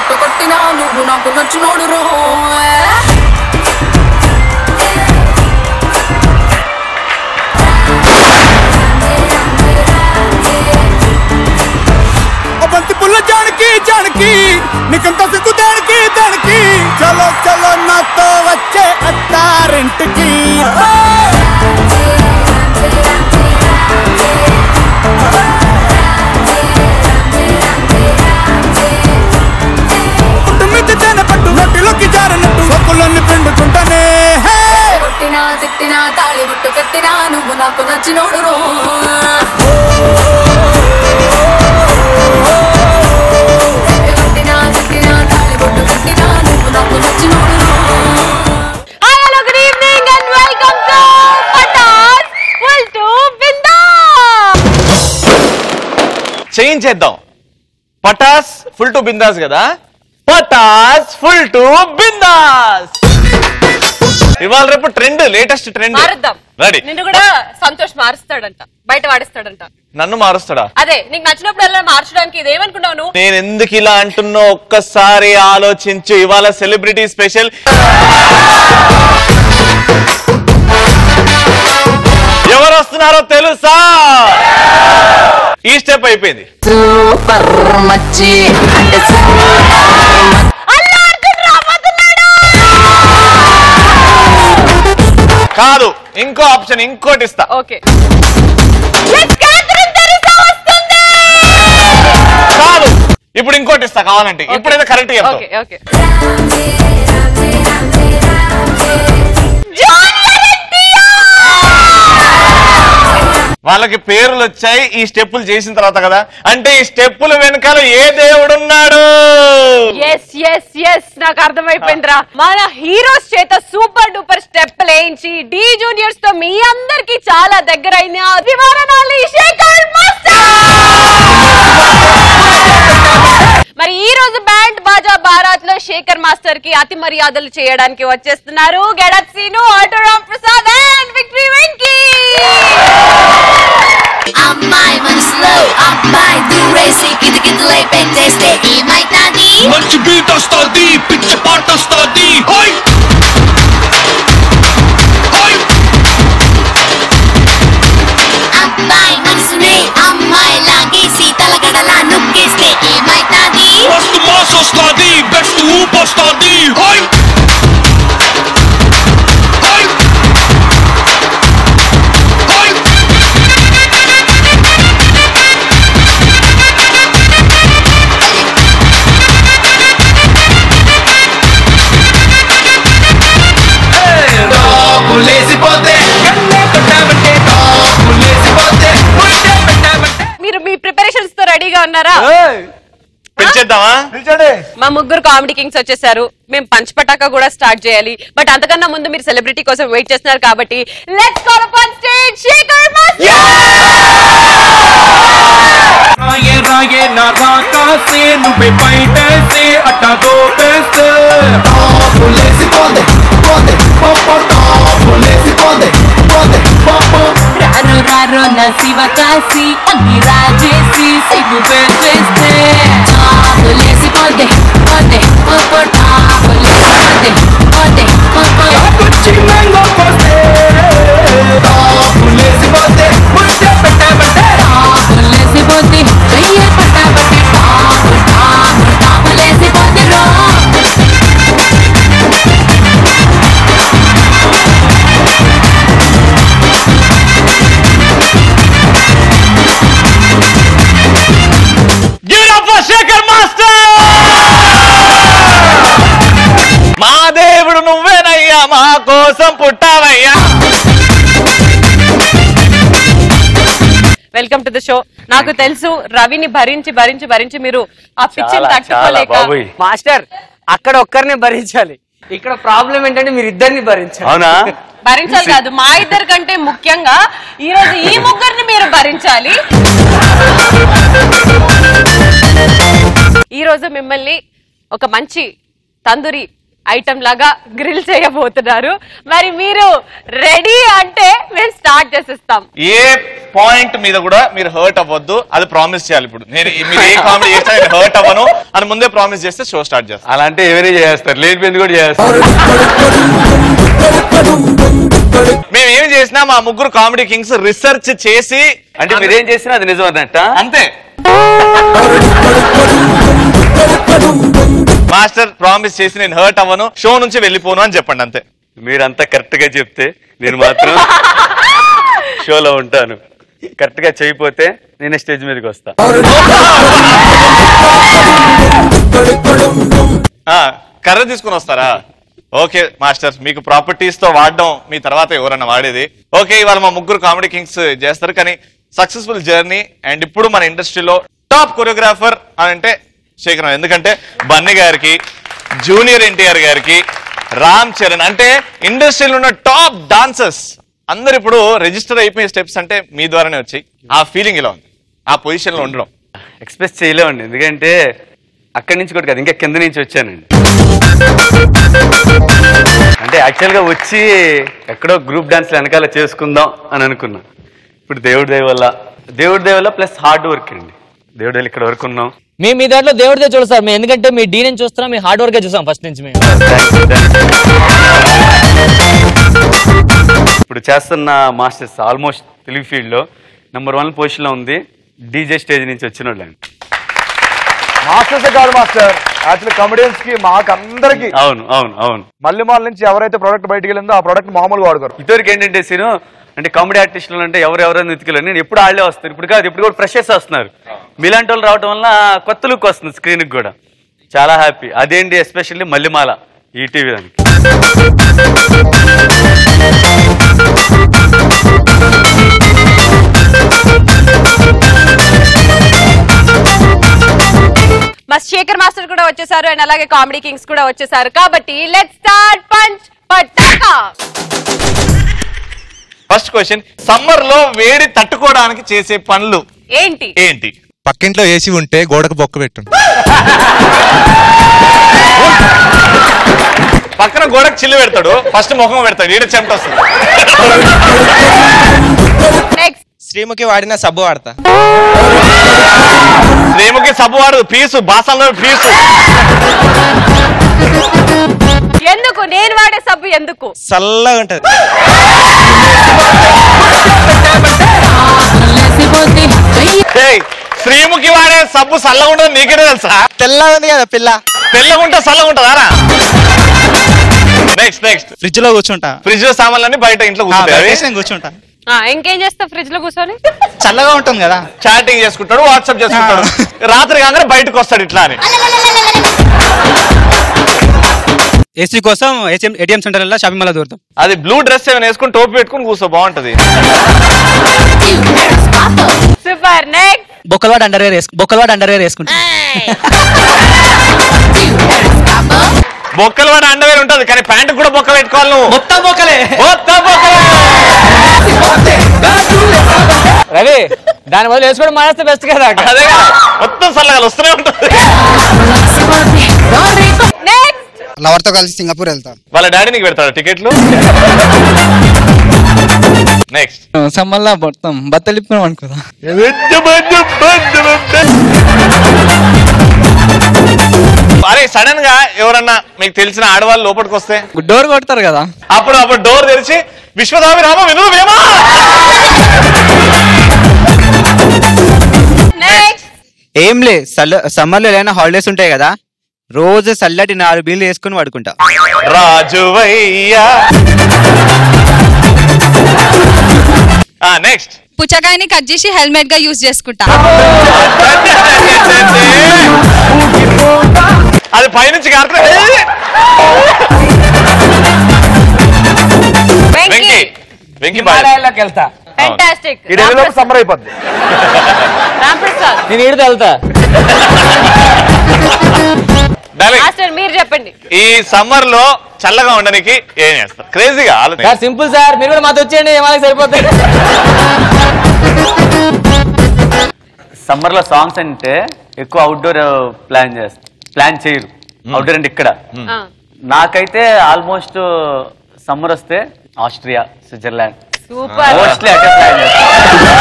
బుట్టు కొట్టినా నువ్వు నాకు నచ్చినోడు రో ఓ బంతి పుల్ల జానకి జానకి నీకంత సిగ్గు దానికి దానికి చలో చలో నాతో వచ్చే అత్తారింటికి పుట్టు మీద తేనె పట్టు నోటిలోకి జారనట్టు సొక్కులన్నీ పిండుకుంటానే హే కొట్టినా తిట్టినా తాళి బుట్టు కట్టినా నువ్వు నాకు నచ్చినోడు రో కొట్టినా తిట్టినా తాళి బుట్టు కట్టినా నువ్వు నాకు నచ్చినోడు రో hi hello good evening and welcome to Patas full to Bindaas change చేద్దాం పటాస్ ఫుల్ టు బిందాస్ కదా పటాస్ ఫుల్ టు బిందాస్ ఇవాళ రేపు ట్రెండ్ లేటెస్ట్ ట్రెండ్ మారుద్దాం రెడీ నిన్ను కూడా సంతోష్ మారుస్తాడంట బయట వాడిస్తాడంట నన్ను మారుస్తాడా అదే నీకు నచ్చినప్పుడల్లా మార్చడానికి ఇదేమనుకున్నావు నువ్వు నేను ఎందుకు ఇలా అంటున్నా ఒక్కసారి ఆలోచించు ఇవాళ సెలబ్రిటీ స్పెషల్ ఎవరు వస్తున్నారో తెలుసా ఈ స్టెప్ అయిపోయింది సూపర్ మచ్చి అంటే అల్లు అర్జున్ రాబోతున్నాడు కాదు ఇంకో ఆప్షన్ ఇంకోటి ఇస్తా ఓకే Let's Catherine Teresa వస్తుంది కాదు ఇప్పుడు ఇంకోటి ఇస్తా కావాలంటే ఇప్పుడైతే కరెక్ట్ చెప్తావు ఓకే ఓకే జూనియర్ వాళ్ళకి పేర్లు వచ్చాయి ఈ స్టెప్పులు చేసిన తర్వాత కదా అంటే ఈ స్టెప్పుల వెనకాల ఏ దేవుడున్నాడు ఎస్ ఎస్ ఎస్ నాకు అర్థమైపోయిందిరా మన హీరోస్ చేత సూపర్ డూపర్ స్టెప్ లేయించి డి జూనియర్స్ తో మీ అందరికి చాలా దగ్గరైన శివరణాలి శేఖర్ మాస్టర్ మరి ఈ రోజు బ్యాండ్ బాజా బారాత్ లో శేఖర్ మాస్టర్ కి అతి మర్యాదలు చేయడానికి వచ్చేస్తున్నారు గెడత్ scene ఆటోరామ్ Prasad and victory Venky అమ్మాయి మనసులో అబ్బాయి దూరేసి కితకితలై పెట్టేస్తే ఏమైతాది మంచి బీట్ వస్తుంది పిచ్చ పాట వస్తుంది హోయ్ హోయ్ అబ్బాయి మనసునే అమ్మాయి లాగేసి తలగడలా నొక్కేస్తే ఏమైతాది మస్తు మాస్ వస్తుంది బెస్ట్ ఊప్ వస్తుంది హోయ్ హోయ్ హోయ్ లేసిపోతే కన్నే కొట్టామంటే లేసిపోతే ముట్టే పెట్టామంటే మీరు మీ ప్రిపరేషన్స్ తో రెడీగా ఉన్నారా పెంచేద్దామా మా ముగ్గురు కామెడీ కింగ్స్ వచ్చేసారు మేము పంచ్ పటాకా కూడా స్టార్ట్ చేయాలి బట్ అంతకన్నా ముందు మీరు సెలబ్రిటీ కోసం వెయిట్ చేస్తున్నారు కాబట్టి let's call upon stage Shekar master రాయే రాయే నా రాకాసే నువ్వే బయటేసే అట్టా దోపేస్తే లేసిపోతే పోతే పాప లేసిపోతే పోతే పాప రారు రారు నా శివ కాసి అన్ని రాజేసి సిగ్గు పెట్టేస్తే టాపు లేసిపోతే పోతే పోపో టాపు లేసిపోతే పోతే పోపో కుచ్చి మ్యాంగో పోస్తే లేసిపోతే ముట్టే పెట్టామంటే టాపు లేసిపోతే చెయ్యి పట్టాబట్టే టాపు టాపు టాపు లేసిపోతే రో Give it up for Shekar master మా దేవుడు నువ్వేనయ్యా మా కోసం పుట్టావయ్యా వెల్కమ్ టు ద షో నాకు తెలుసు రవిని భరించి భరించి భరించి మీరు ఆ పిచ్చిని చాలా, చాలా తట్టుకోలేక బాబోయ్. మాస్టర్ అక్కడ ఒక్కరినే భరించాలి ఇక్కడ ప్రాబ్లం ఏంటంటే మీరు ఇద్దరిని భరించాలి అవునా భరించాలి కాదు మా ఇద్దరి కంటే ముఖ్యంగా ఈ రోజు ఈ ముగ్గురిని మీరు భరించాలి ఈ రోజు మిమ్మల్ని ఒక మంచి తందూరి ఐటమ్ లాగా గ్రిల్ చేయబోతున్నారు మరి మీరు రెడీ అంటే మేము స్టార్ట్ చేసేస్తాం ఏ పాయింట్ మీద కూడా మీరు హర్ట్ అవ్వద్దు అది ప్రామిస్ చేయాలి ఇప్పుడు నేను ఈ- మీరు ఏ కామెడీ చేసినా నేను హర్ట్ అవ్వను అని ముందే ప్రామిస్ చేస్తే షో స్టార్ట్ చేస్తాను అలాంటి ఏమైనా చేస్తారు లేట్ పెంది కూడా చేస్తారు మేము ఏం చేసినా మా ముగ్గురు కామెడీ కింగ్స్ రీసెర్చ్ చేసి అంటే మీరేం చేసినా అది నిజం అన్నట్ట అంతే మాస్టర్ ప్రామిస్ చేసి నేను హర్ట్ అవ్వను షో నుంచి వెళ్ళిపోను అని చెప్పండి అంతే మీరంతా కరెక్ట్ గా చెప్తే నేను మాత్రం షోలో ఉంటాను కరెక్ట్ గా చేయకపోతే నేనే స్టేజ్ మీదకి వస్తా ఆ, కర్ర తీసుకుని వస్తారా ఓకే మాస్టర్ మీకు ప్రాపర్టీస్ తో వాడడం మీ తర్వాత ఎవరన్నా వాడేది ఓకే ఇవాళ మా ముగ్గురు కామెడీ కింగ్స్ చేస్తారు కానీ సక్సెస్ఫుల్ జర్నీ అండ్ ఇప్పుడు మన ఇండస్ట్రీలో టాప్ కొరియోగ్రాఫర్ అని అంటే శేఖరం ఎందుకంటే బన్నీ గారికి జూనియర్ ఎన్టీఆర్ గారికి రామ్ చరణ్ అంటే ఇండస్ట్రీలో ఉన్న టాప్ డాన్సర్స్ అందరు ఇప్పుడు రిజిస్టర్ అయిపోయే స్టెప్స్ అంటే మీ ద్వారానే వచ్చాయి ఆ ఫీలింగ్ ఇలా ఉంది ఆ పొజిషన్ లో ఉండడం ఎక్స్ప్రెస్ చేయలేమండి ఎందుకంటే అక్కడి నుంచి కూడా కాదు ఇంకా కింద నుంచి వచ్చానండి అంటే యాక్చువల్గా వచ్చి ఎక్కడో గ్రూప్ డాన్స్లు వెనకాల చేసుకుందాం అని అనుకున్నా ఇప్పుడు దేవుడి దయ వల్ల దేవుడి దయ వల్ల ప్లస్ హార్డ్ వర్క్ అండి దేవుడి దయ ఇక్కడ వరకు ఉన్నాం మేము మీ దాంట్లో దేవుడిదే చూడు సార్ మేము ఎందుకంటే మీ డీ నుంచి చూస్తున్నాం మీ హార్డ్ వర్క్ చూసాం ఫస్ట్ నుంచి మేము ఇప్పుడు చేస్తున్న మాస్టర్స్ ఆల్మోస్ట్ తెలుగు ఫీల్డ్లో నెంబర్ వన్ పొజిషన్లో ఉంది డీజే స్టేజ్ నుంచి వచ్చిన వాళ్ళండి మాస్టర్స్ కాదు మాస్టర్ యాక్చువల్లీ కమెడియన్స్ కి మాకు అందరికి అవును అవును అవును మళ్ళీ మాల నుంచి ఎవరైతే ప్రోడక్ట్ బయటికి వెళ్ళిందో ఆ ప్రోడక్ట్ మామూలుగా వాడుకోరు ఇదివరకు ఏంటంటే సీను అంటే కామెడీ ఆర్టిస్టులు అంటే ఎవరు ఎవరైనా వెతికలేదు నేను ఎప్పుడు ఆళ్ళే వస్తారు ఇప్పుడు కాదు ఇప్పుడు కూడా ఫ్రెషర్స్ వస్తున్నారు మీలాంటి వాళ్ళు రావడం వల్ల కొత్త లుక్ వస్తుంది స్క్రీన్కి కూడా చాలా హ్యాపీ అదేంటి ఎస్పెషల్లీ మల్లిమాల ఈటీవీ దానికి మా శేఖర్ మాస్టర్ కూడా వచ్చేసారు అండ్ అలాగే కామెడీ కింగ్స్ కూడా వచ్చేసారు కాబట్టి let start punch Pataka first question summer లో వేడి తట్టుకోవడానికి చేసే పనులు ఏంటి ఏంటి పక్కింట్లో ఏసీ ఉంటే గోడకు బొక్క పెట్టు పక్కన గోడకు చిల్లు పెడతాడు ఫస్ట్ ముఖం పెడతాడు ఈడ చెమట వస్తుంది నెక్స్ట్ శ్రీముఖి వాడిన సబ్బు వాడతా రేముకి సబ్బు వాడు పీసు బాసంలో పీసు ఎందుకు నేను వాడే సబ్బు ఎందుకు చల్లగా ఉంటది లేసిపోతే వెయ్యి ఏయ్, శ్రీముఖి వాడే సబ్బు చల్లగా ఉంటుంది నీకేనే తెలుసా తెల్లగా ఉంది కదా పిల్ల తెల్లగుంటే చల్లగా ఉంటుందా నెక్స్ట్ నెక్స్ట్ ఫ్రిడ్జ్ లో కూర్చుంటా ఫ్రిడ్జ్ లో సామాన్లన్నీ బయట ఇంట్లో ఆ, కూర్చుంటాయి బయటేసి నేను కూర్చుంటా ఆ, ఇంకేం చేస్తావు ఫ్రిడ్జ్ లో కూర్చొని చల్లగా ఉంటుంది కదా చాటింగ్ చేసుకుంటాడు వాట్సాప్ చేసుకుంటాడు రాత్రి కాగానే బయటకు వస్తాడు ఇట్లా అని ఏసీ కోసం ఏటీఎం సెంటర్ షాపింగ్ మాల్ దూరుతాం అది బ్లూ డ్రెస్ ఏమైనా వేసుకుని టోపీ పెట్టుకుని కూర్చో బాగుంటది సూపర్ నెక్స్ట్ బొక్కలవాడు అండర్ వేర్ వేసుకు బొక్కలవాడు అండర్ వేర్ వేసుకుంటాం బొక్కలు వాడు అండవేర్ ఉంటది కానీ ప్యాంట్ కూడా బొక్క పెట్టుకోవాలి నువ్వు మొత్తం బొక్కలే మొత్తం బొక్కలే. రవి దాని బదులు వేసుకోవడం మానేస్తే బెస్ట్ కదా అదే కదా, మొత్తం చల్లగా వస్తూనే ఉంటుంది నెక్స్ట్ లవర్తో కలిసి సింగపూర్ వెళ్తా వాళ్ళ డాడీ నీకు పెడతాడు టికెట్లు నెక్స్ట్ సమ్మల్లా మొత్తం బట్టలు ఇప్పుకున్నాం అనుకోదా అరే సడన్ గా ఎవరన్నా మీకు తెలిసిన ఆడవాళ్ళు లోపలికి వస్తే డోర్ కొడతారు కదా అప్పుడు అప్పుడు డోర్ తెరిచి విశ్వదామి రామ విను వేమా నెక్స్ట్ ఏం లే సల్ల సమ్మర్లో ఏదైనా హాలిడేస్ ఉంటాయి కదా రోజు చల్లటి నాలుగు బిల్లు వేసుకుని పడుకుంటా రాజువయ్యా నెక్స్ట్ పుచ్చకాయని కట్ చేసి హెల్మెట్ గా యూజ్ చేసుకుంటా అది పైనుంచి కారుతుంది వెంకీ వెంకీ వెంకీ బాయ్ హిమాలయాల్లోకి వెళ్తా ఫెంటాస్టిక్ ఈ డెవలప్ సమ్మర్ అయిపోద్ది రామ్ ప్రసాద్ నేను ఈడితో వెళ్తా డార్లింగ్, మాస్టర్ మీరు చెప్పండి ఈ సమ్మర్ లో చల్లగా ఉండడానికి ఏం చేస్తారు క్రేజీగా ఆలోచన సార్ సింపుల్ సార్ మీరు కూడా మాతో వచ్చేయండి వాళ్ళకి సరిపోతాయి సమ్మర్లో సాంగ్స్ అంటే ఎక్కువ అవుట్డోర్ ప్లాన్ చేస్తారు ప్లాన్ చేయరు అవుట్డోర్ అంటే ఇక్కడ ఆ, నాకైతే ఆల్మోస్ట్ సమ్మర్ వస్తే ఆస్ట్రియా స్విట్జర్లాండ్ సూపర్ మోస్ట్లీ అటే ప్లాన్ చేస్తాను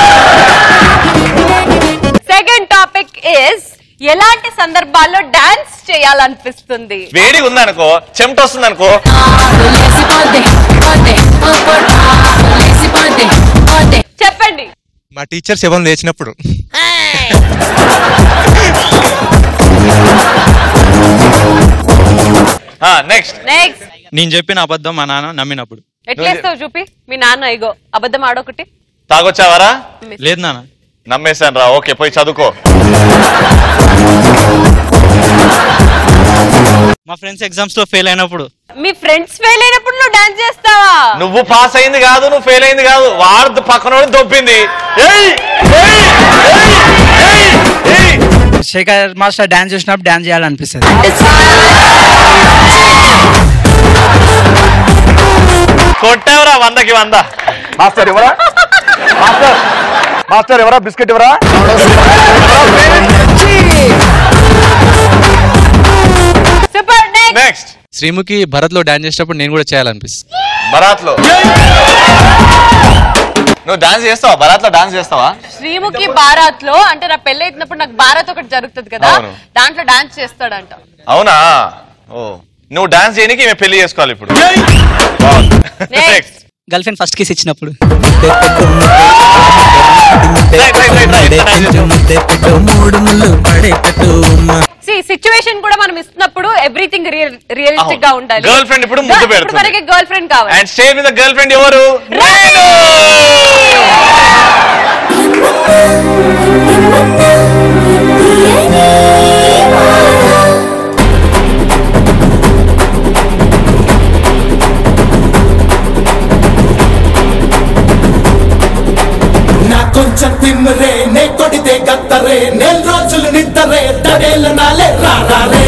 సెకండ్ టాపిక్ ఇస్ ఎలాంటి సందర్భాల్లో డాన్స్ చేయాలనిపిస్తుంది వేడి ఉందనుకో చెమట వస్తుంది అనుకో చెప్పండి మా టీచర్ శవం లేచినప్పుడు నెక్స్ట్ నెక్స్ట్ నేను చెప్పిన అబద్ధం మా నాన్న నమ్మినప్పుడు ఎట్లేస్తావు చూపి మీ నాన్న ఇగో అబద్ధం ఆడొకటి తాగొచ్చావారా లేదు నాన్న నమ్మేశాను రా ఓకే పోయి చదువుకో మా ఫ్రెండ్స్ ఎగ్జామ్స్ లో ఫెయిల్ అయినప్పుడు మీ ఫ్రెండ్స్ ఫెయిల్ అయినప్పుడు నువ్వు డాన్స్ చేస్తావా నువ్వు పాస్ అయింది కాదు నువ్వు ఫెయిల్ అయింది కాదు వాడు పక్కన దొబ్బింది ఏయ్! ఏయ్! ఏయ్! ఏయ్! ఏయ్! శేఖర్ మాస్టర్ డాన్స్ చూసినప్పుడు డాన్స్ చేయాలనిపిస్తుంది కొట్టావురా వందకి వంద మాస్టర్ ఎవరా మాస్టర్ మాస్టర్ ఎవరా బిస్కెట్ ఎవరా super next next Sreemukhi Bharat లో డాన్స్ చేసేటప్పుడు నేను కూడా చేయాలనిపిస్తుంది బరాత్ లో నువ్వు డాన్స్ చేస్తావా బరాత్ లో డాన్స్ చేస్తావా శ్రీముఖి బారాత్ లో అంటే నా పెళ్లి అయినప్పుడు నాకు బారాత్ ఒకటి జరుగుతుంది కదా అవును. దాంట్లో డాన్స్ చేస్తాడంట అవునా ఓ నువ్వు డాన్స్ చేయడానికి ఈమె పెళ్లి చేసుకోవాలి ఇప్పుడు next girlfriend first kiss ఇచ్చినప్పుడు సిచ్యువేషన్ కూడా మనం ఇస్తున్నప్పుడు ఎవ్రీథింగ్ రియలిస్టిక్ గా ఉండాలి గర్ల్ ఫ్రెండ్ ఇప్పుడు ముద్దు పెడుతుంది మనకి గర్ల్ ఫ్రెండ్ కావాలి and stay with girlfriend ఎవరు నేను నా కొంచెం తిమ్మరే నే కొడితే గత్తరే నెల రోజులు నిద్దరే తడేళ్ళ నాలే రారే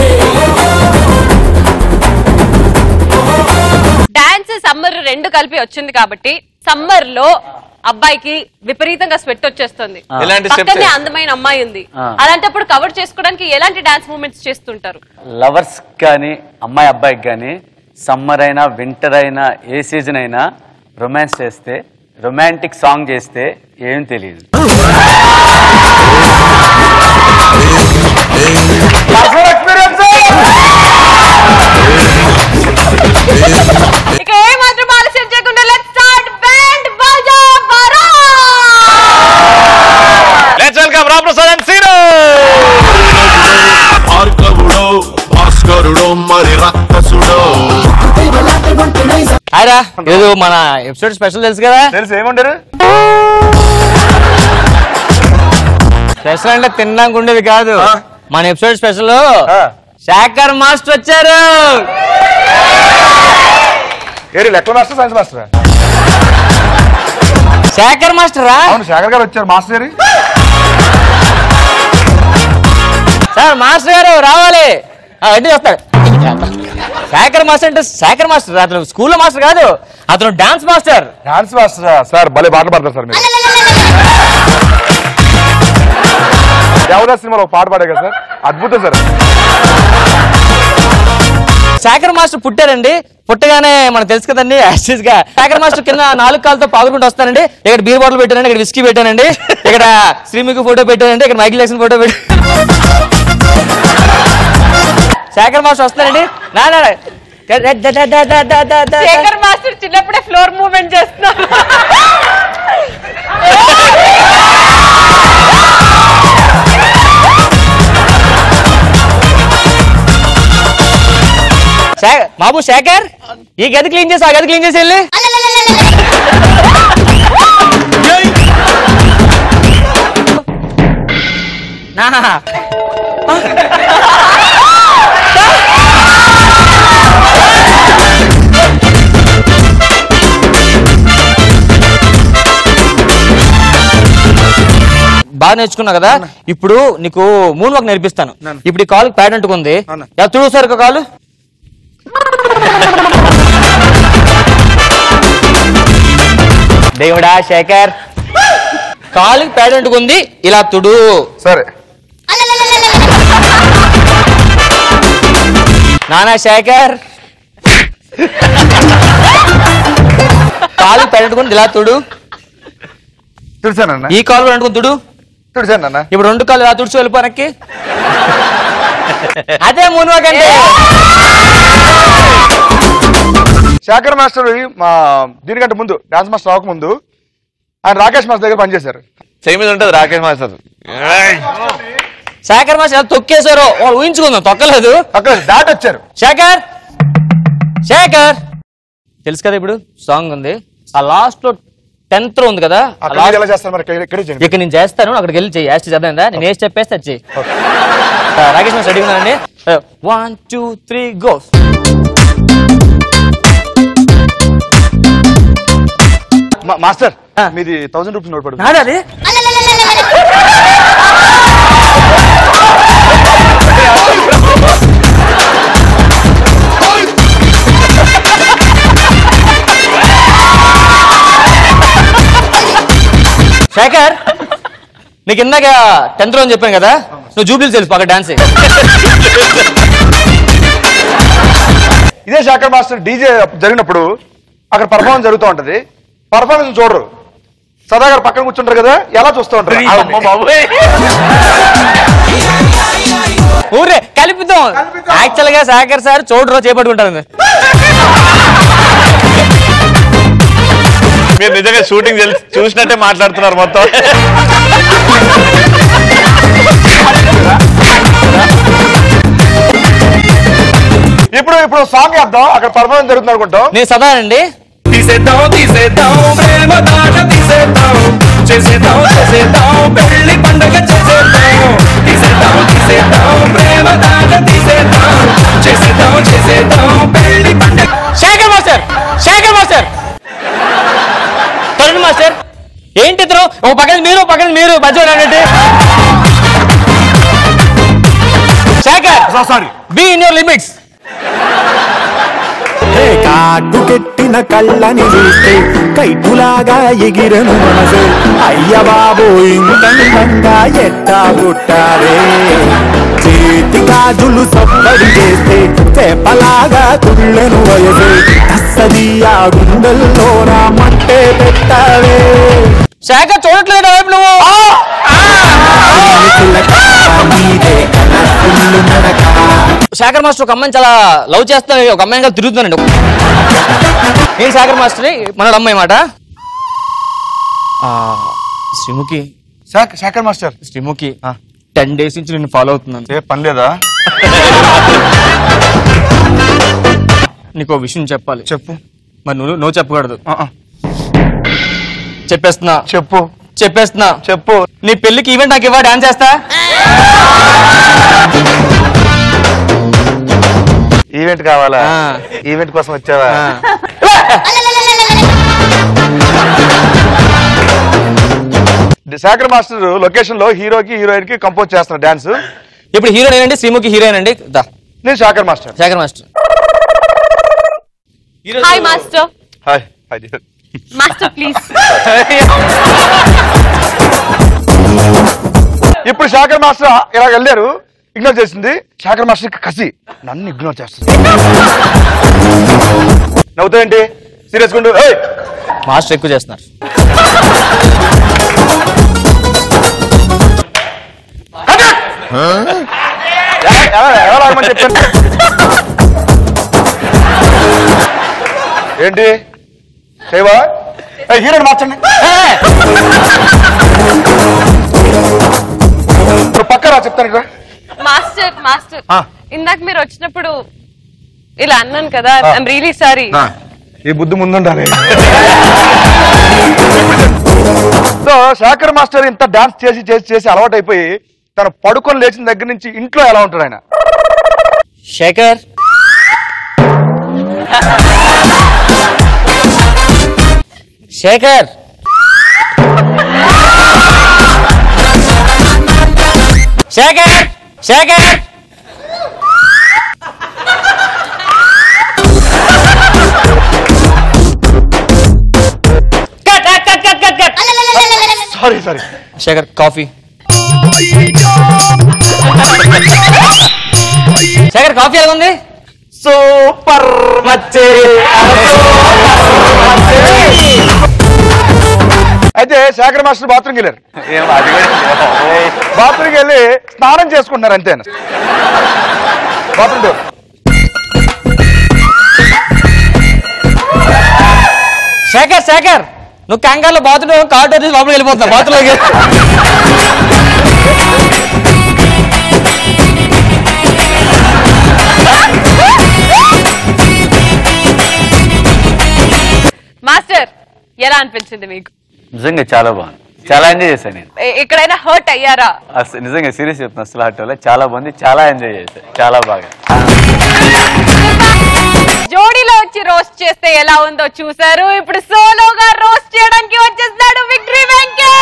డాన్స్ సమ్మర్ రెండు కలిపి వచ్చింది కాబట్టి సమ్మర్ లో అబ్బాయికి విపరీతంగా స్వెట్ వచ్చేస్తుంది ఆ. ఎలాంటి steps పక్కనే ఏ? అందమైన అమ్మాయి ఉంది ఆ. అలాంటప్పుడు కవర్ చేసుకోవడానికి ఎలాంటి డాన్స్ మూమెంట్స్ చేస్తుంటారు లవర్స్ కానీ అమ్మాయి అబ్బాయికి కానీ సమ్మర్ అయినా వింటర్ అయినా ఏ సీజన్ అయినా రొమాన్స్ చేస్తే రొమాంటిక్ సాంగ్ చేస్తే ఏం తెలియదు ఇక ఏ మాత్రం ఆలస్యం చేయకుండా let's start band Baaja Baraat let's welcome Ram Prasad and Seenu భార్గవుడో భాస్కరుడో మరి రక్కసుడో హాయ్రా ఏదో మన ఎపిసోడ్ స్పెషల్ తెలుసు కదా తెలుసు ఏమంటారు స్పెషల్ అంటే తినడానికి ఉండేది కాదు మన ఎపిసోడ్ స్పెషల్ శాఖర్ మాస్టర్ వచ్చారు ఏరి లెక్క master science master Shekar master రా అవును శేఖర్ గారు వచ్చారు మాస్టర్ గారి సార్ మాస్టర్ గారు రావాలి ఆ, ఎటు వస్తాడు శాఖర్ మాస్టర్ అంటే శాఖర్ మాస్టర్ అతను స్కూల్లో మాస్టర్ కాదు అతను dance master dance master sir భలే పాటలు పాడతారు సార్ మీరు దేవదాస్ సినిమాలో ఒక పాట పాడే కదా సార్ అద్భుతం సార్ శాఖర్ మాస్టర్ పుట్టారండి పుట్టగానే మనకు తెలుసు కదండి యాక్సిస్ గా శాఖర్ మాస్టర్ కింద నాలుగు కాళ్ళతో పాగుకుంటూ వస్తానండి ఇక్కడ బీర్ బాటిల్ పెట్టానండి ఇక్కడ విస్కీ పెట్టానండి ఇక్కడ శ్రీముఖి ఫోటో పెట్టానండి ఇక్కడ మైకిల్ జాక్సన్ ఫోటో పెట్టాను శాఖర్ మాస్టర్ వస్తారండి నా నా, నా. ద- ద- ద- ద- ద- ద- ద- ద- శేఖర్ మాస్టర్ చిన్నప్పుడే ఫ్లోర్ మూవ్మెంట్ చేస్తున్నారు శే- బాబు శేఖర్ ఈ గది క్లీన్ చేసి ఆ గది క్లీన్ చేసి వెళ్ళి నా బాగా నేర్చుకున్నావు కదా ఇప్పుడు నీకు మూన్ వాక్ నేర్పిస్తాను ఇప్పుడు ఈ కాలు ప్యాడ్ అంటుకుంది తుడు సార్ కాలు దేవుడా శేఖర్ కాలుకి ప్యాడ్ అంటుకుంది ఇలా తుడు సరే నానా శేఖర్ కాలు పెట్టుకుని ఇలా తుడు తుడిసానన్న ఈ కాలు పెట్టుకుని తుడు తుడిసానన్న ఇప్పుడు రెండు కాళ్ళు ఇలా తుడుచు వెళ్ళిపో వెనక్కి అదే మునువకంటే శేఖర్ మాస్టర్ మా దీనికంటే ముందు డాన్స్ మాస్టర్ అవ్వక ముందు ఆయన రాకేష్ మాస్టర్ దగ్గర పనిచేశారు చేయి మీద ఉంటుంది రాకేష్ మాస్టర్ శేఖర్ మాస్టర్ ఎలా తొక్కేశారో వాళ్ళు ఊహించుకుందాం తొక్కలేదు దాటి వచ్చారు శేఖర్ శేఖర్ తెలుసు కదా ఇప్పుడు సాంగ్ ఉంది ఆ లాస్ట్ లో టెన్త్ లో ఉంది కదా ఆ అక్కడ last- మీరు ఎలా చేస్తారు మరి ఇక్కడ- ఇక్కడే చేయండి ఇక్కడ నేను చేస్తాను అక్కడికి వెళ్ళి చెయ్యి యాస్ట్ చేద్దాం నేను వేసి చెప్పేస్తే అది చెయ్యి ఆ, రాకేష్ మాస్టర్ రెడీ ఉన్నానండి వన్ టూ త్రీ గో మా- మాస్టర్ మీది థౌసండ్ రూపీస్ నోట్ పడుతుంది నాది అది శేఖర్ నీకు ఇందాక టెన్త్ లో అని చెప్పాను కదా నువ్వు జూబ్లీస్ తెలుసు అక్కడ డాన్స్ ఇదే శేఖర్ మాస్టర్ డీజే జరిగినప్పుడు అక్కడ పర్ఫార్మెన్స్ జరుగుతూ ఉంటది పర్ఫార్మెన్స్ చూడరు సదాగారు పక్కన కూర్చుంటారు కదా ఎలా చూస్తూ ఉంటారు ఊరే కలుపుతాం యాక్చువల్ గా శేఖర్ సార్ చూడరు చేపట్టుకుంటారు మీరు నిజంగా షూటింగ్ చూసినట్టే మాట్లాడుతున్నారు మొత్తం ఇప్పుడు ఇప్పుడు సాంగ్ వేద్దాం అక్కడ పర్ఫార్మెన్స్ జరుగుతుంది అనుకుంటాం నేను సదా అండి తీసేద్దాం తీసేద్దాం ప్రేమ దాట తీసేద్దాం చేసేద్దాం చేసేద్దాం పెళ్లి పండగ చేసేద్దాం తీసేద్దాం తీసేద్దాం ప్రేమ దాట తీసేద్దాం చేసేద్దాం చేసేద్దాం పెళ్లి పండగ Shekar master Shekar master Tarun master ఏంటి ఇద్దరు ఒక పక్కన మీరు ఒక పక్కన మీరు మధ్యలో అన్నట్టు Shekar sorry be in your limits కాటు కెట్టిన కళ్ళని చూస్తే కైటులాగా ఎగిరను మనసు అయ్య బాబు ఇంతంగా ఎట్టా పుట్టారే చేతి గాజులు సప్పడి చేస్తే చేపలాగా తుళ్ళెను వయసు తస్సది ఆ గుండెల్లో నా మంటే పెట్టావే శేఖర్ చూడట్లేదు వైపు నువ్వు శేఖర్ మాస్టర్ ఒక అమ్మాయిని చాలా లవ్ చేస్తాను ఒక అమ్మాయిని కలిసి తిరుగుతున్నానండి నేను శేఖర్ మాస్టర్ మనోడు అమ్మాయి మాట ఆ, Sreemukhi Shekar master Sreemukhi ten days నుంచి నేను ఫాలో అవుతున్నాను ఏ పని లేదా నీకు విషయం చెప్పాలి చెప్పు మరి నువ్వు నువ్వు చెప్పకూడదు చెప్పేస్తున్నా చెప్పు చెప్పేస్తున్నా చెప్పు నీ పెళ్లికి ఈవెంట్ నాకు ఇవ్వ డాన్స్ చేస్తా ఈవెంట్ కావాలా ఈవెంట్ కోసం వచ్చావా శేఖర్ మాస్టర్ లొకేషన్ లో హీరోకి హీరోయిన్ కి కంపోజ్ చేస్తున్నారు డాన్స్ ఇప్పుడు హీరోయిన్ ఏంటండి శ్రీముఖి హీరోయిన్ అండి దా నేను Shekar master Shekar master hi master hi hi master please ఇప్పుడు శేఖర్ మాస్టర్ ఇలా వెళ్ళారు ఇగ్నోర్ చేసింది శేఖర్ మాస్టర్ కసి నన్ను ఇగ్నోర్ చేస్తుంది నవ్వుతాయండి సీరియస్ గుండు ఏయ్! మాస్టర్ ఎక్కువ చేస్తున్నారు ఎలా- ఎలా- ఎలా లాగమని చెప్పాను ఏంటి చేయవా హీరోని మార్చండి ఇప్పుడు పక్కరా చెప్తాను ఇక్కడ మాస్టర్ మాస్టర్ ఆ. ఇందాక మీరు వచ్చినప్పుడు ఇలా అన్నాను కదా ఐఎమ్ రియలీ సారీ ఈ బుద్ధి ముందుండాలి సో శేఖర్ మాస్టర్ ఇంత డాన్స్ చేసి చేసి చేసి అలవాటైపోయి తను పడుకొని లేచిన దగ్గర నుంచి ఇంట్లో ఎలా ఉంటాడు ఆయన Shekar Shekar Shekar Shekar cut cut cut cut cut cut sorry sorry Shekar coffee Shekar coffee ఎలా ఉంది సూపర్ మచ్చే అయితే శేఖర్ మాస్టర్ బాత్రూమ్కి వెళ్ళారు బాత్రూమ్కి వెళ్ళి స్నానం చేసుకుంటున్నారు అంతే బాత్రూమ్ డోర్ శేఖర్ శేఖర్ నువ్వు కంగారులో బాత్రూమ్ కార్డు వచ్చి లోపలికి వెళ్ళిపోతున్నావు బాత్రూంలోకి మాస్టర్ ఎలా అనిపించింది మీకు నిజంగా చాలా బాగుంది చాలా ఎంజాయ్ చేశాను నేను ఎ- ఎక్కడైనా హర్ట్ అయ్యారా అసలు నిజంగా సీరియస్ చెప్తున్నా అసలు ఆటోలో చాలా బాగుంది చాలా ఎంజాయ్ చేశాను చాలా బాగా జోడీలో వచ్చి రోస్ట్ చేస్తే ఎలా ఉందో చూసారు ఇప్పుడు సోలోగా రోస్ట్ చేయడానికి వచ్చేస్తాడు విక్టరీ వెంకట్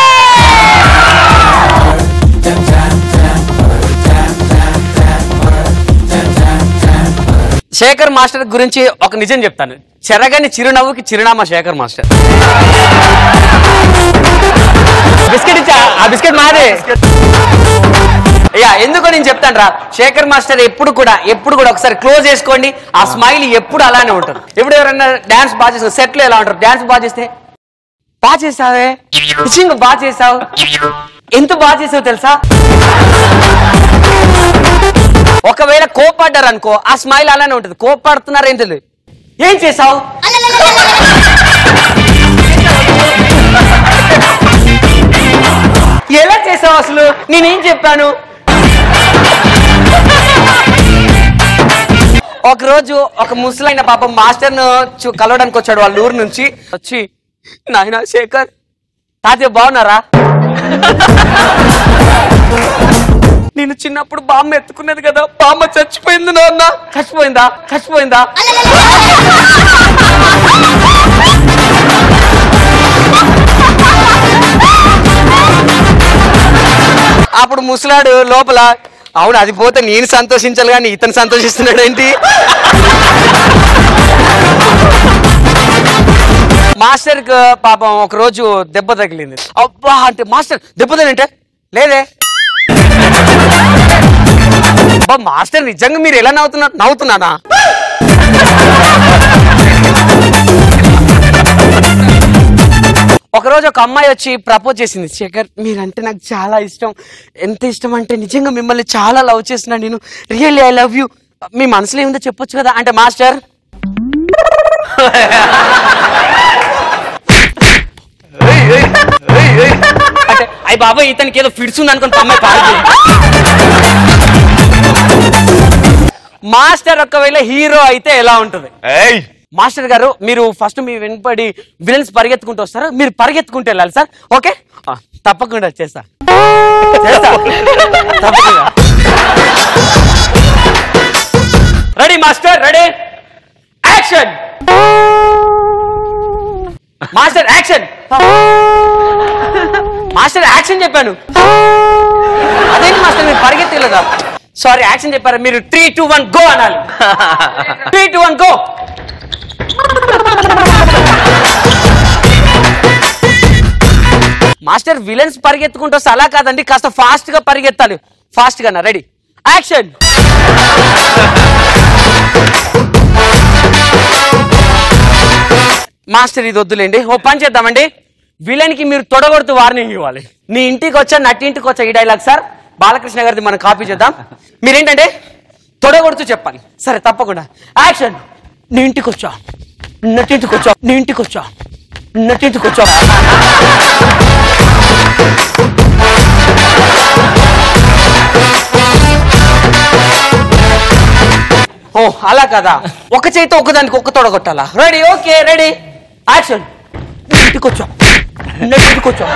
శేఖర్ మాస్టర్ గురించి ఒక నిజం చెప్తాను చెరగని చిరునవ్వుకి చిరునామా శేఖర్ మాస్టర్ బిస్కెట్ ఇచ్చా ఆ బిస్కెట్ మాదే యా ఎందుకో నేను చెప్తాను రా శేఖర్ మాస్టర్ ఎప్పుడు కూడా ఎప్పుడు కూడా ఒకసారి క్లోజ్ చేసుకోండి ఆ స్మైల్ ఎప్పుడు అలానే ఉంటుంది ఎప్పుడు ఎవరైనా డాన్స్ బాగా చేస్తారు సెట్ లో ఎలా ఉంటారు డాన్స్ బాగా చేస్తే బాగా చేసావే నిజంగా బాగా చేసావు ఎంత బాగా చేసావు తెలుసా ఒకవేళ కోపడ్డారు అనుకో ఆ స్మైల్ అలానే ఉంటుంది కోపడుతున్నారు ఏం తెలియదు ఏం చేసావు ఎలా చేసావు అసలు నేనేం చెప్పాను ఒక రోజు ఒక ముసలైన పాపం మాస్టర్ ను కలవడానికి వచ్చాడు వాళ్ళ ఊరు నుంచి వచ్చి నాయన శేఖర్ తాతయ్య బాగున్నారా నేను చిన్నప్పుడు బామ్మ ఎత్తుకున్నది కదా బామ్మ చచ్చిపోయింది నాన్న చచ్చిపోయిందా చచ్చిపోయిందా అప్పుడు ముసలాడు లోపల అవును అది పోతే నేను సంతోషించాలి కానీ ఇతను సంతోషిస్తున్నాడు ఏంటి మాస్టర్ పాపం ఒక రోజు దెబ్బ తగిలింది అబ్బా అంటే మాస్టర్ దెబ్బ తగిలింటే లేదే అబ్బా మాస్టర్ నిజంగా మీరు ఎలా నవ్వుతున్నారు నవ్వుతున్నానా ఒకరోజు ఒక అమ్మాయి వచ్చి ప్రపోజ్ చేసింది శేఖర్ మీరంటే నాకు చాలా ఇష్టం ఎంత ఇష్టం అంటే నిజంగా మిమ్మల్ని చాలా లవ్ చేస్తున్నా నేను రియల్లీ ఐ లవ్ యూ మీ మనసులో ఏముందో చెప్పొచ్చు కదా అంటే మాస్టర్ అంటే అయ్యి బాబాయ్ ఇతనికి ఏదో ఫిడ్స్ ఉంది అనుకుని అమ్మాయి పారిపోయింది మాస్టర్ ఒకవేళ హీరో అయితే ఎలా ఉంటుంది మాస్టర్ గారు మీరు ఫస్ట్ మీ వెనుపడి విలన్స్ పరిగెత్తుకుంటూ వస్తారు మీరు పరిగెత్తుకుంటూ వెళ్ళాలి సార్ ఓకే ఆ, తప్పకుండా చేస్తా చేస్తా తప్పకుండా ready master ready action master action master action చెప్పాను అదేంటి మాస్టర్ మీరు పరిగెత్తలేదా సారీ యాక్షన్ చెప్పారు మీరు త్రీ టూ వన్ గో అనాలి three two one go master villains పరిగెత్తుకుంటూ వస్తే అలా కాదండి కాస్త ఫాస్ట్ గా పరిగెత్తాలి ఫాస్ట్ గా రెడీ యాక్షన్ మాస్టర్ ఇది వద్దులేండి ఓ పని చేద్దామండి విలన్ కి మీరు తొడగొడుతూ వార్నింగ్ ఇవ్వాలి నీ ఇంటికి వచ్చా నట్టింటికి వచ్చా ఈ డైలాగ్ సార్ బాలకృష్ణ గారిది మనం కాపీ చేద్దాం మీరేంటంటే తొడగొడుతూ చెప్పాలి సరే తప్పకుండా యాక్షన్ నీ ఇంటికి వచ్చా నట్టింటికి వచ్చా నీ ఇంటికి వచ్చా నట్టింటికి వచ్చా ఓ అలా కదా ఒక చేతితో ఒకదానికి ఒక్క తొడగొట్టాలా రెడీ ఓకే రెడీ యాక్షన్ ఇంటికి వచ్చా ఇంటికి వచ్చా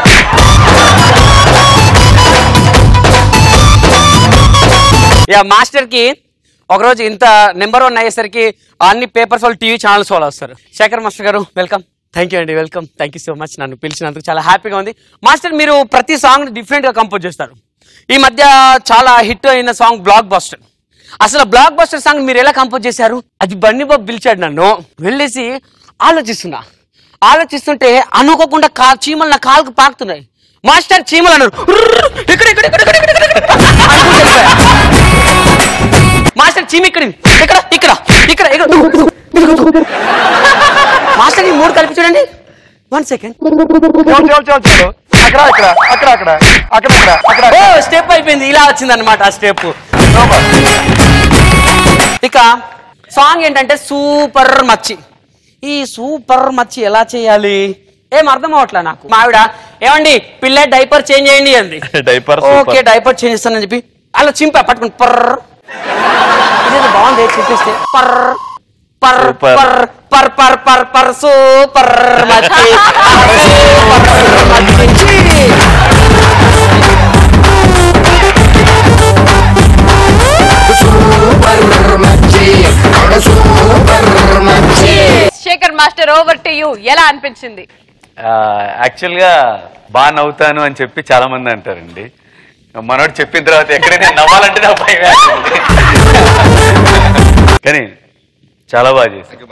యా మాస్టర్ కి ఒకరోజు ఇంత నెంబర్ వన్ అయ్యేసరికి అన్ని పేపర్స్ వాళ్ళు టీవీ ఛానల్స్ వాళ్ళు వస్తారు Shekar master garu welcome thank you అండి welcome thank you so much నన్ను పిలిచినందుకు చాలా హ్యాపీగా ఉంది మాస్టర్ మీరు ప్రతి సాంగ్ డిఫరెంట్ గా కంపోజ్ చేస్తారు ఈ మధ్య చాలా హిట్ అయిన సాంగ్ బ్లాక్ బస్టర్ అసలు బ్లాక్ బస్టర్ సాంగ్ మీరు ఎలా కంపోజ్ చేశారు అది బండి బాబు పిలిచాడు నన్ను వెళ్ళేసి ఆలోచిస్తున్నా ఆలోచిస్తుంటే అనుకోకుండా కా చీమలు నా కాలుకు పాకుతున్నాయి మాస్టర్ చీమలు అన్నారు "ఉర్ర్, ఇక్కడ ఇక్కడ ఇక్కడ ఇక్కడ ఇక్కడ, ఇక్కడ అనుకుంటూ వెళ్ళిపోయా. మాస్టర్ చీమ ఇక్కడ ఇక్కడ ఇక్కడ ఇక్కడ మాస్టర్ ఈ మూడు కలిపి చూడండి వన్ సెకండ్ చాలు చాలు చాలు చాలు అక్కడ అక్కడ అక్కడ అక్కడ అక్కడ అక్కడ అక్కడ ఓ స్టెప్ అయిపోయింది ఇలా వచ్చింది అనమాట ఆ స్టెప్ ఇక సాంగ్ ఏంటంటే సూపర్ మచ్చి ఈ సూపర్ మచ్చి ఎలా చేయాలి ఏం అర్థం అవట్లే నాకు మావిడ ఏమండి పిల్ల డైపర్ చేంజ్ చేయండి అంది డైపర్ ఓకే డైపర్ చేంజ్ చేస్తానని చెప్పి అలా చింపా పట్టుకుని పర్ర ఇదేదో బాగుంది చింపిస్తే పర్ర పర్ Super. పర్ పర్ పర్ పర్ పర్ సూపర్ మచ్చి సూపర్ మచ్చి Shekar master over to you ఎలా అనిపించింది యాక్చువల్ గా బాగా నవ్వుతాను అని చెప్పి చాలా మంది అంటారండి మనోడు చెప్పిన తర్వాత ఎక్కడైనా నవ్వాలంటే నా భయం వేస్తుంది. కానీ చాలా బాగా చేశాను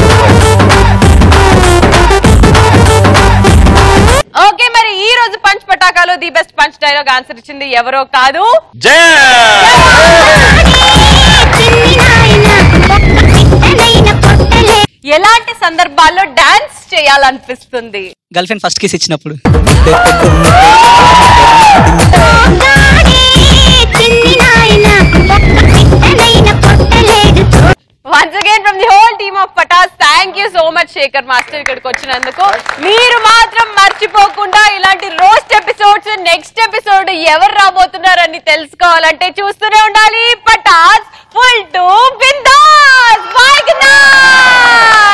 ఓకే మరి ఈ రోజు పంచ్ పటాకాలు the best punch dialogue answer ఇచ్చింది ఎవరో కాదు ఎలాంటి సందర్భాల్లో డాన్స్ చేయాలనిపిస్తుంది గర్ల్ ఫ్రెండ్ ఫస్ట్ కిస్ ఇచ్చినప్పుడు once again from the whole team of Patas thank you so much Shekar master ఇక్కడికి వచ్చినందుకు మీరు మాత్రం మర్చిపోకుండా ఇలాంటి రోస్ట్ ఎపిసోడ్స్ నెక్స్ట్ ఎపిసోడ్ ఎవరు రాబోతున్నారని తెలుసుకోవాలంటే చూస్తూనే ఉండాలి Patas full to Bindaas bye good night